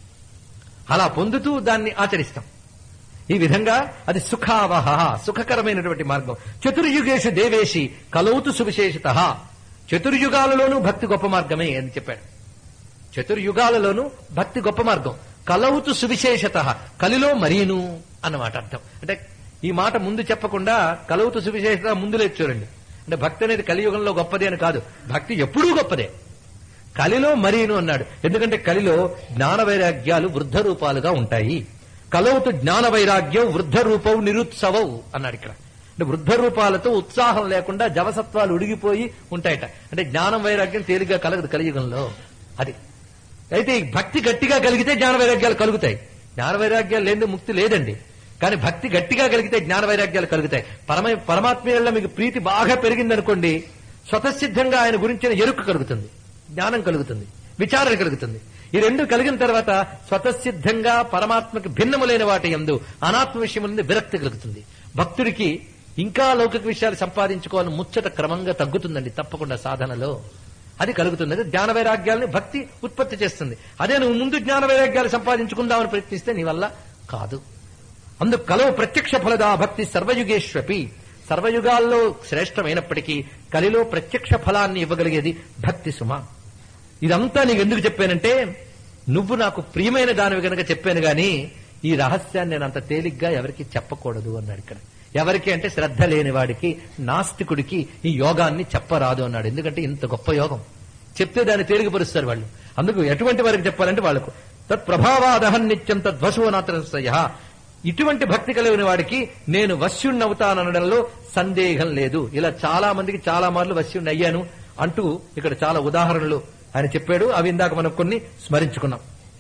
A: అలా పొందుతూ దాన్ని ఆచరిస్తాం ఈ విధంగా అది సుఖావహ సుఖకరమైనటువంటి మార్గం చతుర్యుగేషు దేవేషి కలౌతు సువిశేషత చతుర్యుగాలలోనూ భక్తి గొప్ప మార్గమే అని చెప్పాడు చతుర్యుగాలలోనూ భక్తి గొప్ప మార్గం కలవుతు సువిశేషత కలిలో మరీను అన్నమాట అర్థం అంటే ఈ మాట ముందు చెప్పకుండా కలవుతు సువిశేషత ముందు లేదు చూడండి అంటే భక్తి అనేది కలియుగంలో గొప్పదే అని కాదు భక్తి ఎప్పుడూ గొప్పదే కలిలో మరీను అన్నాడు ఎందుకంటే కలిలో జ్ఞాన వైరాగ్యాలు వృద్ధ రూపాలుగా ఉంటాయి కలవుతు జ్ఞాన వైరాగ్యం వృద్ధ రూపం నిరుత్సవవు అన్నాడు ఇక్కడ అంటే వృద్ధ రూపాలతో ఉత్సాహం లేకుండా జవసత్వాలు ఉడిగిపోయి ఉంటాయట అంటే జ్ఞానం వైరాగ్యం తేలిగ్గా కలగదు కలియుగంలో అది అయితే ఈ భక్తి గట్టిగా కలిగితే జ్ఞాన వైరాగ్యాలు కలుగుతాయి జ్ఞాన వైరాగ్యాలు లేని ముక్తి లేదండి కానీ భక్తి గట్టిగా కలిగితే జ్ఞాన వైరాగ్యాలు కలుగుతాయి పరమ పరమాత్మీయుల్లో మీకు ప్రీతి బాగా పెరిగిందనుకోండి స్వతసిద్ధంగా ఆయన గురించిన ఎరుక కలుగుతుంది జ్ఞానం కలుగుతుంది విచారణ కలుగుతుంది ఈ రెండు కలిగిన తర్వాత స్వతసిద్ధంగా పరమాత్మకి భిన్నములైన వాటి ఎందు అనాత్మ విషయములందు విరక్తి కలుగుతుంది భక్తుడికి ఇంకా లౌకిక విషయాలు సంపాదించుకోవాలని ముచ్చట క్రమంగా తగ్గుతుందండి తప్పకుండా సాధనలో అది కలుగుతుంది అది జ్ఞాన వైరాగ్యాలని భక్తి ఉత్పత్తి చేస్తుంది అదే నువ్వు ముందు జ్ఞాన వైరాగ్యాలు సంపాదించుకుందామని ప్రయత్నిస్తే నీ వల్ల కాదు అందుకు కలవు ప్రత్యక్ష ఫలదా భక్తి సర్వయుగేష్వపి సర్వయుగాల్లో శ్రేష్టమైనప్పటికీ కలిలో ప్రత్యక్ష ఫలాన్ని ఇవ్వగలిగేది భక్తి సుమ ఇదంతా నీకు ఎందుకు చెప్పానంటే నువ్వు నాకు ప్రియమైన దానివి గనక చెప్పాను గాని ఈ రహస్యాన్ని నేను అంత తేలిగ్గా ఎవరికి చెప్పకూడదు అన్నాడు ఇక్కడ ఎవరికి అంటే శ్రద్ధ లేని వాడికి నాస్తికుడికి ఈ యోగాన్ని చెప్పరాదు అన్నాడు ఎందుకంటే ఇంత గొప్ప యోగం చెప్తే దాన్ని తేలికపరుస్తారు వాళ్ళు అందుకు ఎటువంటి వారికి చెప్పాలంటే వాళ్ళకు తత్ప్రభావాదహం నిత్యం తద్వశోనాత్రయ ఇటువంటి భక్తి కలిగిన వాడికి నేను వశ్యుణ్ణవుతాననడంలో సందేహం లేదు ఇలా చాలా మందికి చాలా మార్లు వశ్యుణ్ణి అయ్యాను అంటూ ఇక్కడ చాలా ఉదాహరణలు ఆయన చెప్పాడు అవి ఇందాక మనం కొన్ని స్మరించుకున్నాం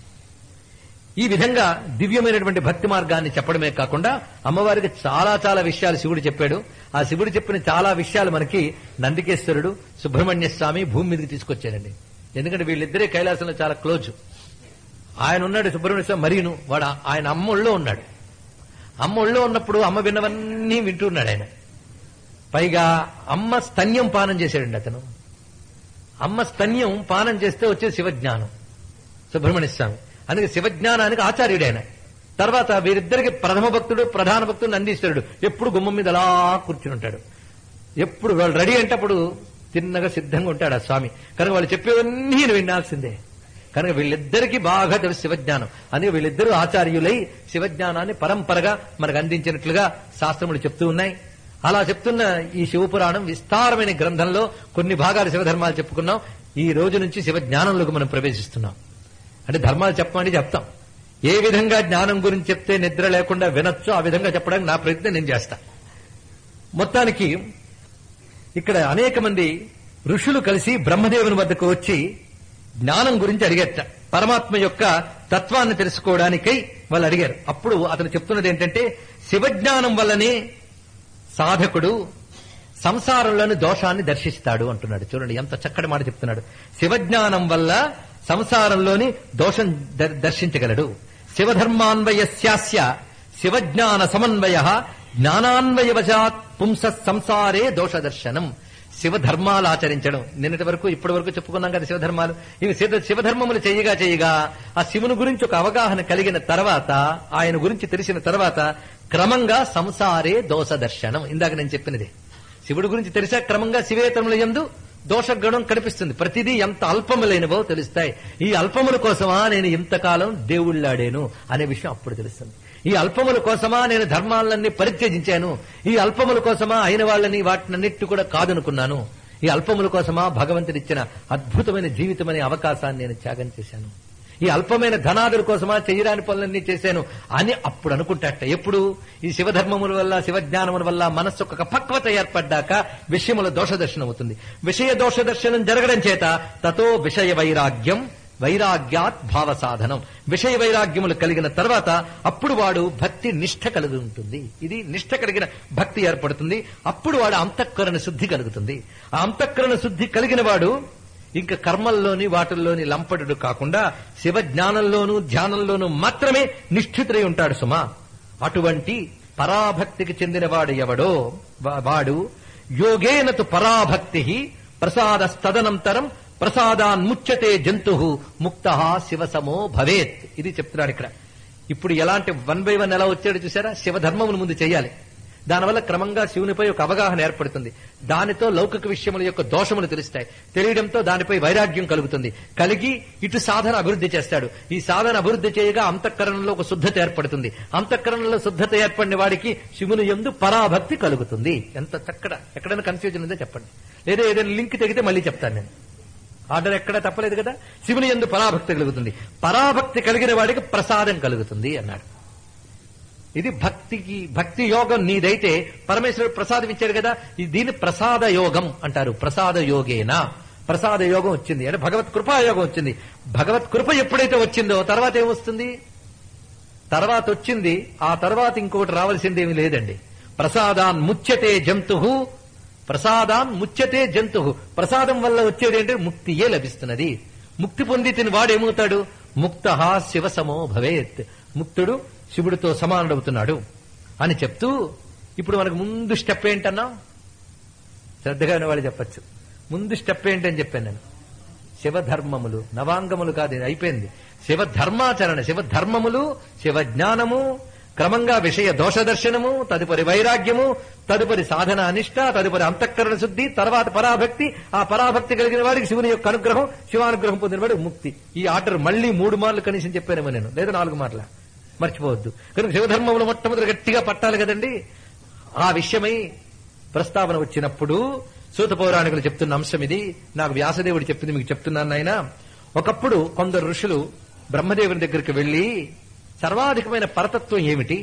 A: ఈ విధంగా దివ్యమైనటువంటి భక్తి మార్గాన్ని చెప్పడమే కాకుండా అమ్మవారికి చాలా చాలా విషయాలు శివుడు చెప్పాడు ఆ శివుడు చెప్పిన చాలా విషయాలు మనకి నందికేశ్వరుడు సుబ్రహ్మణ్య స్వామి భూమి మీదకి తీసుకొచ్చారండి ఎందుకంటే వీళ్ళిద్దరే కైలాసంలో చాలా క్లోజ్ ఆయన ఉన్నాడు సుబ్రహ్మణ్య స్వామి మరీను వాడు ఆయన అమ్మ ఒళ్ళో ఉన్నాడు అమ్మ ఒళ్ళో ఉన్నప్పుడు అమ్మ విన్నవన్నీ వింటున్నాడు ఆయన పైగా అమ్మ స్తన్యం పానం చేశాడండి అతను అమ్మ స్తన్యం పానం చేస్తే వచ్చే శివజ్ఞానం సుబ్రహ్మణ్య స్వామి అందుకే శివజ్ఞానానికి ఆచార్యుడు ఆయన తర్వాత వీరిద్దరికి ప్రథమ భక్తుడు ప్రధాన భక్తుడు నందీశ్వరుడు ఎప్పుడు గుమ్మం మీద అలా కూర్చుని ఉంటాడు ఎప్పుడు వాళ్ళు రెడీ అంటే అప్పుడు తిన్నగా సిద్ధంగా ఉంటాడు ఆ స్వామి కనుక వాళ్ళు చెప్పేవన్నీ ఈయన వినాల్సిందే కనుక వీళ్ళిద్దరికీ బాగా తెలుసు శివజ్ఞానం అందుకే వీళ్ళిద్దరూ ఆచార్యులై శివజ్ఞానాన్ని పరంపరగా మనకు అందించినట్లుగా శాస్త్రములు చెప్తూ ఉన్నాయి అలా చెప్తున్న ఈ శివపురాణం విస్తారమైన గ్రంథంలో కొన్ని భాగాలు శివధర్మాలు చెప్పుకున్నాం ఈ రోజు నుంచి శివజ్ఞానంలోకి మనం ప్రవేశిస్తున్నాం అంటే ధర్మాలు చెప్పమని చెప్తాం ఏ విధంగా జ్ఞానం గురించి చెప్తే నిద్ర లేకుండా వినొచ్చో ఆ విధంగా చెప్పడానికి నా ప్రయత్నం నేను చేస్తా మొత్తానికి ఇక్కడ అనేక మంది ఋషులు కలిసి బ్రహ్మదేవుని వద్దకు వచ్చి జ్ఞానం గురించి అడిగట పరమాత్మ యొక్క తత్వాన్ని తెలుసుకోవడానికై వాళ్ళు అడిగారు అప్పుడు అతను చెప్తున్నది ఏంటంటే శివజ్ఞానం వల్లనే సాధకుడు సంసారంలోని దోషాన్ని దర్శిస్తాడు అంటున్నాడు చూడండి ఎంత చక్కటి మాట చెప్తున్నాడు శివజ్ఞానం వల్ల సంసారంలోని దోషం దర్- దర్శించగలడు శివధర్మాన్వయస్యాస్య శివజ్ఞాన సమన్వయ జ్ఞానాన్వయవశాత్ పుంస సంసారే దోష దర్శనం శివధర్మాలు ఆచరించడం నిన్నటి వరకు ఇప్పటి వరకు చెప్పుకున్నాం కదా శివధర్మాలు ఇవి శివ శివధర్మములు చేయగా చేయగా ఆ శివుని గురించి ఒక అవగాహన కలిగిన తర్వాత ఆయన గురించి తెలిసిన తర్వాత క్రమంగా సంసారే దోష దర్శనం ఇందాక నేను చెప్పినది శివుడి గురించి తెలిసా క్రమంగా శివేతముల యందు దోషగణం కనిపిస్తుంది ప్రతిదీ ఎంత అల్పములైనవో తెలుస్తాయి ఈ అల్పముల కోసమా నేను ఇంతకాలం దేవుళ్ళాడాను అనే విషయం అప్పుడు తెలుస్తుంది ఈ అల్పముల కోసమా నేను ధర్మాలన్నీ పరిత్యజించాను ఈ అల్పముల కోసమా అయిన వాళ్ళని వాటినన్నిటి కూడా కాదనుకున్నాను ఈ అల్పముల కోసమా భగవంతుడిచ్చిన అద్భుతమైన జీవితం అనే అవకాశాన్ని నేను త్యాగం చేశాను ఈ అల్పమైన ధనాదుల కోసమా చేయరాని పనులన్నీ చేశాను అని అప్పుడు అనుకుంటాట ఎప్పుడు ఈ శివధర్మముల వల్ల శివజ్ఞానముల వల్ల మనస్సు ఒక పక్వత ఏర్పడ్డాక విషయముల దోషదర్శనం అవుతుంది విషయ దోషదర్శనం జరగడం చేత తతో విషయ వైరాగ్యం వైరాగ్యాత్ భావ సాధనం విషయ వైరాగ్యములు కలిగిన తర్వాత అప్పుడు వాడు భక్తి నిష్ఠ కలిగి ఉంటుంది ఇది నిష్ఠ కలిగిన భక్తి ఏర్పడుతుంది అప్పుడు వాడు అంతఃకరణ శుద్ధి కలుగుతుంది ఆ అంతఃకరణ శుద్ధి కలిగిన వాడు ఇంకా కర్మల్లోని వాటిల్లోని లంపటుడు కాకుండా శివ జ్ఞానంలోనూ ధ్యానంలోనూ మాత్రమే నిష్ఠితుడై ఉంటాడు సుమా అటువంటి పరాభక్తికి చెందినవాడు ఎవడో వా- వాడు యోగేనతు పరాభక్తి ప్రసాదస్తదనంతరం ప్రసాదాన్ముచ్యతే జంతు ముక్త శివసమో భవేత్ ఇది చెప్తున్నాడు ఇక్కడ ఇప్పుడు ఎలాంటి వన్ బై వన్ ఎలా వచ్చాడు చూసారా శివధర్మమును ముందు చేయాలి దానివల్ల క్రమంగా శివునిపై ఒక అవగాహన ఏర్పడుతుంది దానితో లౌకిక విషయముల యొక్క దోషములు తెలుస్తాయి తెలియడంతో దానిపై వైరాగ్యం కలుగుతుంది కలిగి ఇటు సాధన అభివృద్ధి చేస్తాడు ఈ సాధన అభివృద్ధి చేయగా అంతఃకరణలో ఒక శుద్ధత ఏర్పడుతుంది అంతఃకరణలో శుద్ధత ఏర్పడిన వాడికి శివుని ఎందు పరాభక్తి కలుగుతుంది ఎంత చక్కడ ఎక్కడైనా కన్ఫ్యూజన్ ఉందో చెప్పండి లేదా ఏదైనా లింక్ తెగితే మళ్ళీ చెప్తాను నేను ఆర్డర్ ఎక్కడ తప్పలేదు కదా శివుని ఎందు పరాభక్తి కలుగుతుంది పరాభక్తి కలిగిన వాడికి ప్రసాదం కలుగుతుంది అన్నాడు ఇది భక్తికి భక్తి యోగం నీదైతే పరమేశ్వరుడు ప్రసాదం ఇచ్చాడు కదా ఇది దీన్ని ప్రసాద యోగం అంటారు ప్రసాద యోగేనా ప్రసాద యోగం వచ్చింది అంటే భగవత్ కృపాయోగం వచ్చింది భగవత్ కృప ఎప్పుడైతే వచ్చిందో తర్వాత ఏమొస్తుంది తర్వాత వచ్చింది ఆ తర్వాత ఇంకొకటి రావాల్సిందేమీ లేదండి ప్రసాదాన్ ముచ్యతే జంతు ప్రసాదాన్ ముచ్యతే జంతు ప్రసాదం వల్ల వచ్చేది ఏంటంటే ముక్తియే లభిస్తున్నది ముక్తి పొంది తిని వాడేమవుతాడు ముక్త శివసమో భవేత్ ముక్తుడు శివుడితో సమానుడవుతున్నాడు అని చెప్తూ ఇప్పుడు మనకు ముందు స్టెప్ ఏంటన్నా శ్రద్ధగా వాళ్ళు చెప్పచ్చు ముందు స్టెప్ ఏంటని చెప్పాను నేను శివధర్మములు నవాంగములు కాదు ఇది అయిపోయింది శివధర్మాచరణ శివధర్మములు శివజ్ఞానము క్రమంగా విషయ దోష దర్శనము తదుపరి వైరాగ్యము తదుపరి సాధన అనిష్ట తదుపరి అంతఃకరణ శుద్ధి తర్వాత పరాభక్తి ఆ పరాభక్తి కలిగిన వాడికి శివుని యొక్క అనుగ్రహం శివానుగ్రహం పొందిన వాడు ముక్తి ఈ ఆర్డర్ మళ్ళీ మూడు మార్లు కనీసం చెప్పానేమో నేను లేదా నాలుగు మార్ల మర్చిపోవద్దు కనుక శివధర్మములు మొట్టమొదటి గట్టిగా పట్టాలి కదండి ఆ విషయమై ప్రస్తావన వచ్చినప్పుడు సూత పౌరాణికులు చెప్తున్న అంశం ఇది నాకు వ్యాసదేవుడు చెప్పింది మీకు చెప్తున్నాను నాయన ఒకప్పుడు కొందరు ఋషులు బ్రహ్మదేవుని దగ్గరికి వెళ్లి సర్వాధికమైన పరతత్వం ఏమిటి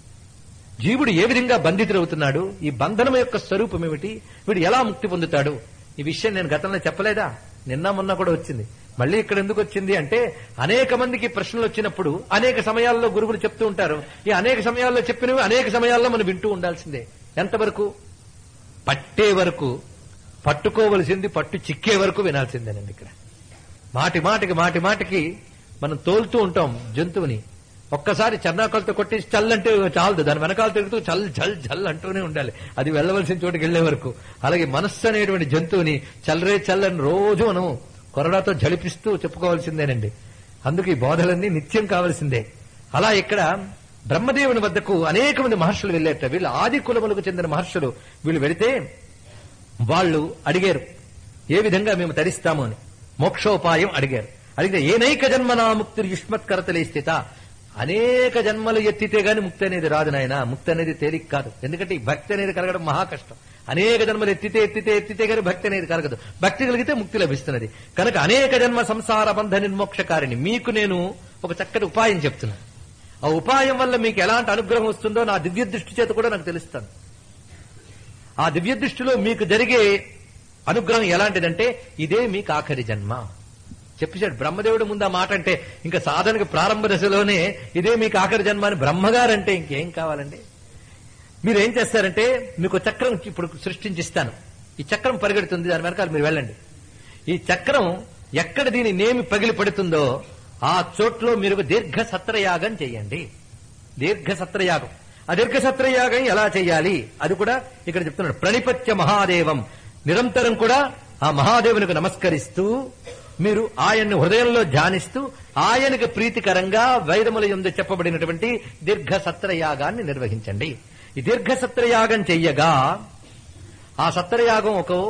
A: జీవుడు ఏ విధంగా బంధితుడవుతున్నాడు ఈ బంధనం యొక్క స్వరూపం ఏమిటి వీడు ఎలా ముక్తి పొందుతాడు ఈ విషయం నేను గతంలో చెప్పలేదా నిన్న మొన్న కూడా వచ్చింది మళ్ళీ ఇక్కడ ఎందుకు వచ్చింది అంటే అనేక మందికి ప్రశ్నలు వచ్చినప్పుడు అనేక సమయాల్లో గురువులు చెప్తూ ఉంటారు ఈ అనేక సమయాల్లో చెప్పినవి అనేక సమయాల్లో మనం వింటూ ఉండాల్సిందే ఎంతవరకు పట్టే వరకు పట్టుకోవలసింది పట్టు చిక్కే వరకు వినాల్సిందేనండి ఇక్కడ మాటి మాటికి మాటి మాటికి మనం తోలుతూ ఉంటాం జంతువుని ఒక్కసారి చర్నాకాలతో కొట్టి చల్ అంటే చాలదు దాని వెనకాల తిరుగుతూ చల్ జల్ జల్ అంటూనే ఉండాలి అది వెళ్ళవలసిన చోటుకి వెళ్లే వరకు అలాగే మనస్సు అనేటువంటి జంతువుని చల్లరే చల్ అని రోజు మనం కొరడాతో జడిపిస్తూ చెప్పుకోవాల్సిందేనండి అందుకు ఈ బోధలన్నీ నిత్యం కావాల్సిందే అలా ఇక్కడ బ్రహ్మదేవుని వద్దకు అనేక మంది మహర్షులు వెళ్ళేట వీళ్ళు ఆది కులములకు చెందిన మహర్షులు వీళ్ళు వెళితే వాళ్ళు అడిగారు ఏ విధంగా మేము తరిస్తాము అని మోక్షోపాయం అడిగారు అడిగితే ఏనైక జన్మ నా ముక్తి యుష్మత్కరతలే స్థిత అనేక జన్మలు ఎత్తితే గాని ముక్తి అనేది రాదు నాయన ముక్తి అనేది తేలిక కాదు ఎందుకంటే ఈ భక్తి అనేది కలగడం మహా కష్టం అనేక జన్మలు ఎత్తితే ఎత్తితే ఎత్తితే గాని భక్తి అనేది కలగదు భక్తి కలిగితే ముక్తి లభిస్తున్నది కనుక అనేక జన్మ సంసార బంధ నిర్మోక్షకారిని మీకు నేను ఒక చక్కటి ఉపాయం చెప్తున్నాను ఆ ఉపాయం వల్ల మీకు ఎలాంటి అనుగ్రహం వస్తుందో నా దివ్య దృష్టి చేత కూడా నాకు తెలుస్తాను ఆ దివ్య దృష్టిలో మీకు జరిగే అనుగ్రహం ఎలాంటిదంటే ఇదే మీకు ఆఖరి జన్మ చెప్పేశాడు బ్రహ్మదేవుడు ముందు ఆ మాట అంటే ఇంకా సాధనకి ప్రారంభ దశలోనే ఇదే మీకు ఆఖరి జన్మ అని బ్రహ్మగారంటే ఇంకేం కావాలండి మీరు ఏం చేస్తారంటే మీకు ఒక చక్రం ఇప్పుడు సృష్టించిస్తాను ఈ చక్రం పరిగెడుతుంది దాని వెనకాల మీరు వెళ్ళండి ఈ చక్రం ఎక్కడ దీని నేమి పగిలి పడుతుందో ఆ చోట్లో మీరు ఒక దీర్ఘ సత్రయాగం చేయండి దీర్ఘ సత్రయాగం ఆ దీర్ఘ సత్రయాగం ఎలా చేయాలి అది కూడా ఇక్కడ చెప్తున్నాడు ప్రణిపత్య మహాదేవం నిరంతరం కూడా ఆ మహాదేవునికి నమస్కరిస్తూ మీరు ఆయన్ని హృదయంలో ధ్యానిస్తూ ఆయనకు ప్రీతికరంగా వైరముల యందు చెప్పబడినటువంటి దీర్ఘ సత్రయాగాన్ని నిర్వహించండి ఈ దీర్ఘ సత్రయాగం చెయ్యగా ఆ సత్రయాగం ఒక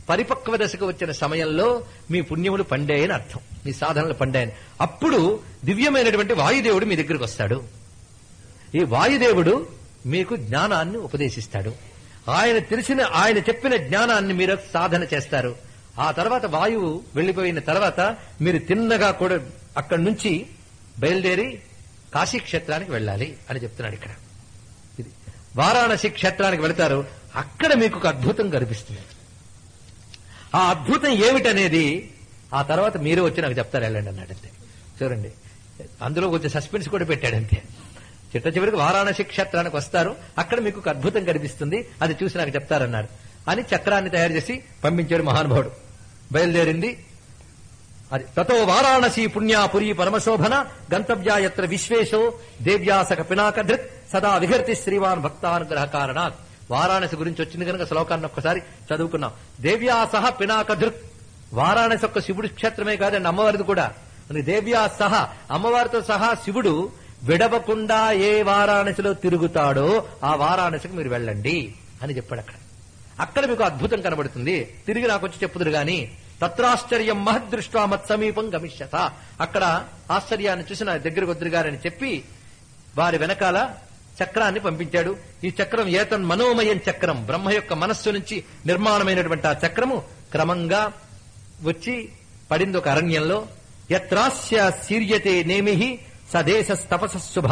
A: పరిపక్వ దశకు వచ్చిన సమయంలో మీ పుణ్యములు పండాయని అర్థం మీ సాధనలు పండాయని అప్పుడు దివ్యమైనటువంటి వాయుదేవుడు మీ దగ్గరికి వస్తాడు ఈ వాయుదేవుడు మీకు జ్ఞానాన్ని ఉపదేశిస్తాడు ఆయన తెలిసిన ఆయన చెప్పిన జ్ఞానాన్ని మీరు సాధన చేస్తారు ఆ తర్వాత వాయువు వెళ్లిపోయిన తర్వాత మీరు తిన్నగా కూడా అక్కడి నుంచి బయలుదేరి కాశీ క్షేత్రానికి వెళ్ళాలి అని చెప్తున్నాడు ఇక్కడ ఇది వారాణసి క్షేత్రానికి వెళతారు అక్కడ మీకు ఒక అద్భుతం కనిపిస్తుంది ఆ అద్భుతం ఏమిటనేది ఆ తర్వాత మీరు వచ్చి నాకు చెప్తారు వెళ్ళండి అన్నాడంతే చూడండి అందులో కొంచెం సస్పెన్స్ కూడా పెట్టాడంతే చిట్ట చివరికి వారాణసి క్షేత్రానికి వస్తారు అక్కడ మీకు ఒక అద్భుతం కనిపిస్తుంది అది చూసి నాకు చెప్తారన్నాడు అని చక్రాన్ని తయారు చేసి పంపించాడు మహానుభావుడు బయలుదేరింది అది తతో వారాణసి పుణ్యాపురి పరమశోభన గంతవ్యా యత్ర విశ్వేశో దేవ్యాసక పినాకధృత్ సదా విహర్తి శ్రీవాన్ భక్తానుగ్రహ కారణాత్ వారాణసి గురించి వచ్చింది కనుక శ్లోకాన్ని ఒక్కసారి చదువుకున్నాం దేవ్యాసహ పినాకధృత్ వారాణసి ఒక్క శివుడి క్షేత్రమే కాదండి అమ్మవారిది కూడా అని దేవ్యా సహా అమ్మవారితో సహా శివుడు విడవకుండా ఏ వారాణసిలో తిరుగుతాడో ఆ వారాణసికి మీరు వెళ్ళండి అని చెప్పాడు అక్కడ అక్కడ మీకు అద్భుతం కనబడుతుంది తిరిగి నాకు వచ్చి చెప్పుదురు గాని తత్రాశ్చర్యం మహదృష్ట్వా మత్ సమీపం గమిష్యత అక్కడ ఆశ్చర్యాన్ని చూసి నా దగ్గరకు వద్దురు గారని చెప్పి వారి వెనకాల చక్రాన్ని పంపించాడు ఈ చక్రం ఏతన్ మనోమయం చక్రం బ్రహ్మ యొక్క మనస్సు నుంచి నిర్మాణమైనటువంటి ఆ చక్రము క్రమంగా వచ్చి పడింది ఒక అరణ్యంలో యత్రాస్య శీర్యతే నేమి సదేశ తపస శుభ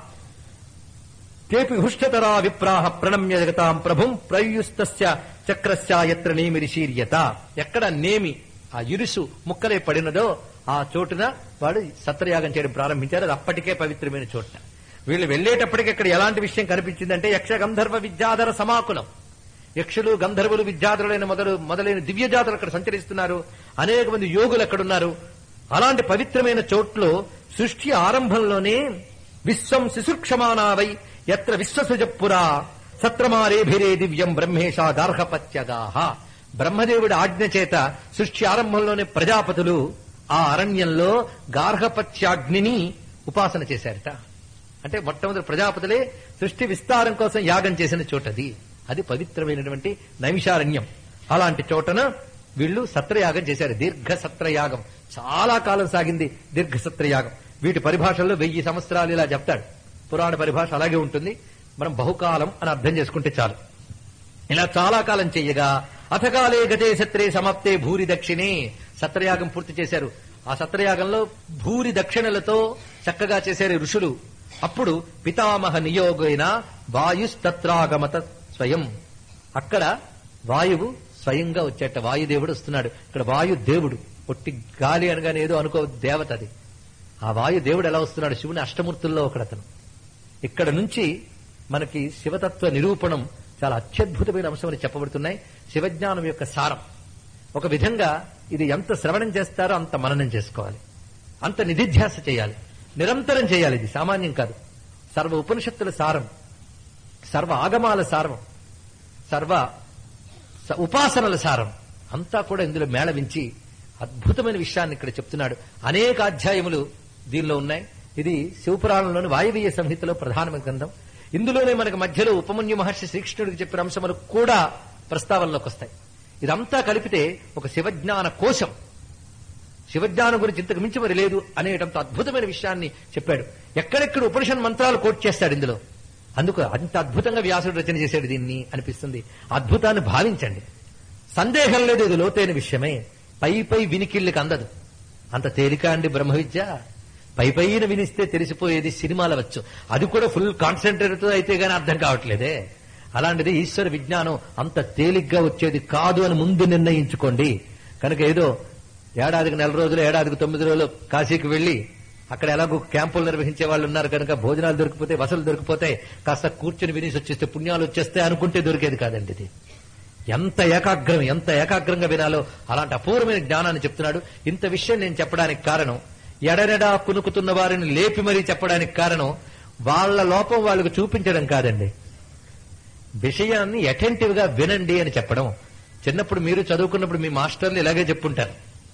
A: తేపి హుష్టతరా విప్రాహ ప్రణమ్య జగతాం ప్రభుం ప్రయుస్తస్య చక్రస్య ఎత్ర నేమిరి శీర్యత ఎక్కడ నేమి ఆ ఇరుసు ముక్కలే పడినదో ఆ చోటున వాడు సత్రయాగం చేయడం ప్రారంభించారు అది అప్పటికే పవిత్రమైన చోట వీళ్ళు వెళ్లేటప్పటికి ఇక్కడ ఎలాంటి విషయం కనిపించిందంటే యక్ష గంధర్వ విద్యాధర సమాకులం యక్షులు గంధర్వులు విద్యాధరులైన మొదలు మొదలైన దివ్య జాతులు అక్కడ సంచరిస్తున్నారు అనేక మంది యోగులు అక్కడున్నారు అలాంటి పవిత్రమైన చోట్లో సృష్టి ఆరంభంలోనే విశ్వం శిశుక్షమానావై ఎత్ర విశ్వసృజపురా సత్రమారేభిరే దివ్యం బ్రహ్మేశ గార్హపత్యగాహ బ్రహ్మదేవుడి ఆజ్ఞ చేత సృష్టి ఆరంభంలోనే ప్రజాపతులు ఆ అరణ్యంలో గార్హపత్యాగ్నిని ఉపాసన చేశారట అంటే మొట్టమొదటి ప్రజాపతులే సృష్టి విస్తారం కోసం యాగం చేసిన చోటది అది పవిత్రమైనటువంటి నైమిషారణ్యం అలాంటి చోటన వీళ్ళు సత్రయాగం చేశారు దీర్ఘ సత్రయాగం చాలా కాలం సాగింది దీర్ఘ సత్రయాగం వీటి పరిభాషల్లో వెయ్యి సంవత్సరాలు ఇలా చెప్తాడు పురాణ పరిభాష అలాగే ఉంటుంది మనం బహుకాలం అని అర్థం చేసుకుంటే చాలు ఇలా చాలా కాలం చెయ్యగా అథకాలే గతే సత్రే సమాప్తే భూరి దక్షిణే సత్రయాగం పూర్తి చేశారు ఆ సత్రయాగంలో భూరి దక్షిణలతో చక్కగా చేశారు ఈ ఋషులు అప్పుడు పితామహ నియోగైన వాయుస్తత్రాగమత స్వయం అక్కడ వాయువు స్వయంగా వచ్చేట వాయుదేవుడు వస్తున్నాడు ఇక్కడ వాయుదేవుడు పొట్టి గాలి అనగానే ఏదో అనుకో దేవత అది ఆ వాయుదేవుడు ఎలా వస్తున్నాడు శివుని అష్టమూర్తుల్లో ఒకడతను ఇక్కడ నుంచి మనకి శివతత్వ నిరూపణం చాలా అత్యద్భుతమైన అంశమని చెప్పబడుతున్నాయి శివజ్ఞానం యొక్క సారం ఒక విధంగా ఇది ఎంత శ్రవణం చేస్తారో అంత మననం చేసుకోవాలి అంత నిధిధ్యాస చేయాలి నిరంతరం చేయాలి ఇది సామాన్యం కాదు సర్వ ఉపనిషత్తుల సారం సర్వ ఆగమాల సారం సర్వ స- ఉపాసనల సారం అంతా కూడా ఇందులో మేళవించి అద్భుతమైన విషయాన్ని ఇక్కడ చెప్తున్నాడు అనేక అధ్యాయములు దీనిలో ఉన్నాయి ఇది శివపురాణంలోని వాయువీయ సంహితలో ప్రధానమైన గ్రంథం ఇందులోనే మనకి మధ్యలో ఉపమన్యు మహర్షి శ్రీకృష్ణుడికి చెప్పిన అంశములు కూడా ప్రస్తావనలోకి వస్తాయి ఇదంతా కలిపితే ఒక శివజ్ఞాన కోశం శివజ్ఞానం గురించి ఇంతకు మించి మరి లేదు అనేటంత అద్భుతమైన విషయాన్ని చెప్పాడు ఎక్కడెక్కడ ఉపనిషత్ మంత్రాలు కోట్ చేస్తాడు ఇందులో అందుకు అంత అద్భుతంగా వ్యాసుడు రచన చేశాడు దీన్ని అనిపిస్తుంది అద్భుతాన్ని భావించండి సందేహం లేదు ఇది లోతైన విషయమే పై పై వినికిళ్ళకి అందదు అంత తేలిక అండి బ్రహ్మ విద్య పై పైన వినిస్తే తెలిసిపోయేది సినిమాల వచ్చు అది కూడా ఫుల్ కాన్సన్ట్రేట్ తో అయితే గానీ అర్థం కావట్లేదే అలాంటిది ఈశ్వర విజ్ఞానం అంత తేలిగ్గా వచ్చేది కాదు అని ముందు నిర్ణయించుకోండి కనుక ఏదో ఏడాదికి నెల రోజులు ఏడాదికి తొమ్మిది రోజులు కాశీకి వెళ్లి అక్కడ ఎలాగో క్యాంపులు నిర్వహించే వాళ్ళు ఉన్నారు కనుక భోజనాలు దొరికిపోతే వసలు దొరికిపోతాయి కాస్త కూర్చుని వినేసి వచ్చేస్తే పుణ్యాలు వచ్చేస్తే అనుకుంటే దొరికేది కాదండి ఇది ఎంత ఏకాగ్రం ఎంత ఏకాగ్రంగా వినాలో అలాంటి అపూర్వమైన జ్ఞానాన్ని చెప్తున్నాడు ఇంత విషయం నేను చెప్పడానికి కారణం ఎడనెడా కునుకుతున్న వారిని లేపి మరీ చెప్పడానికి కారణం వాళ్ళ లోపం వాళ్ళకు చూపించడం కాదండి విషయాన్ని అటెంటివ్ గా వినండి అని చెప్పడం చిన్నప్పుడు మీరు చదువుకున్నప్పుడు మీ మాస్టర్లు ఇలాగే చెప్పుంటారు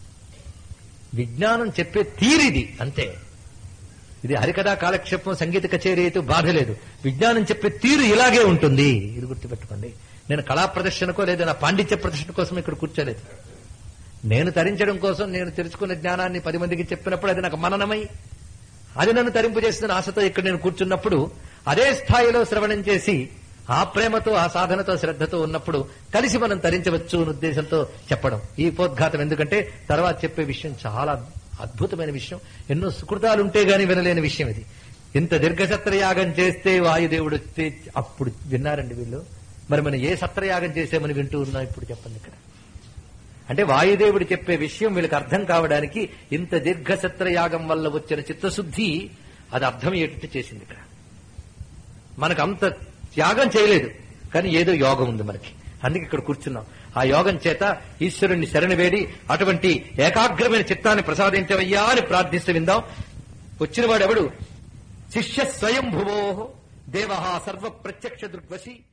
A: విజ్ఞానం చెప్పే తీరిది అంతే ఇది హరికథా కాలక్షేపం సంగీత కచేరీ అయితే బాధ లేదు విజ్ఞానం చెప్పే తీరు ఇలాగే ఉంటుంది ఇది గుర్తుపెట్టుకోండి నేను కళా ప్రదర్శనకో లేదా నా పాండిత్య ప్రదర్శన కోసం ఇక్కడ కూర్చోలేదు నేను తరించడం కోసం నేను తెలుసుకున్న జ్ఞానాన్ని పది మందికి చెప్పినప్పుడు అది నాకు మననమై అది నన్ను తరింపు చేస్తున్న ఆశతో ఇక్కడ నేను కూర్చున్నప్పుడు అదే స్థాయిలో శ్రవణం చేసి ఆ ప్రేమతో ఆ సాధనతో శ్రద్ధతో ఉన్నప్పుడు కలిసి మనం తరించవచ్చు అనే ఉద్దేశంతో చెప్పడం ఈ పోద్ఘాతం ఎందుకంటే తర్వాత చెప్పే విషయం చాలా అద్భుతమైన విషయం ఎన్నో సుకృతాలు ఉంటే గాని వినలేని విషయం ఇది ఇంత దీర్ఘసత్రయాగం చేస్తే వాయుదేవుడు వస్తే అప్పుడు విన్నారండి వీళ్ళు మరి మనం ఏ సత్రయాగం చేసామని వింటూ ఉన్నాం ఇప్పుడు చెప్పండి ఇక్కడ అంటే వాయుదేవుడు చెప్పే విషయం వీళ్ళకి అర్థం కావడానికి ఇంత దీర్ఘసత్ర యాగం వల్ల వచ్చిన చిత్తశుద్ధి అది అర్థమయ్యేటట్టు చేసింది ఇక్కడ మనకు అంత త్యాగం చేయలేదు కానీ ఏదో యోగం ఉంది మనకి అందుకే ఇక్కడ కూర్చున్నాం ఆ యోగం చేత ఈశ్వరుణ్ణి శరణి వేడి అటువంటి ఏకాగ్రమైన చిత్తాన్ని ప్రసాదించవయ్యా అని ప్రార్థిస్తూ విందాం వచ్చిన వాడెవడు శిష్య స్వయంభువో దేవ సర్వ ప్రత్యక్ష దృగ్వశి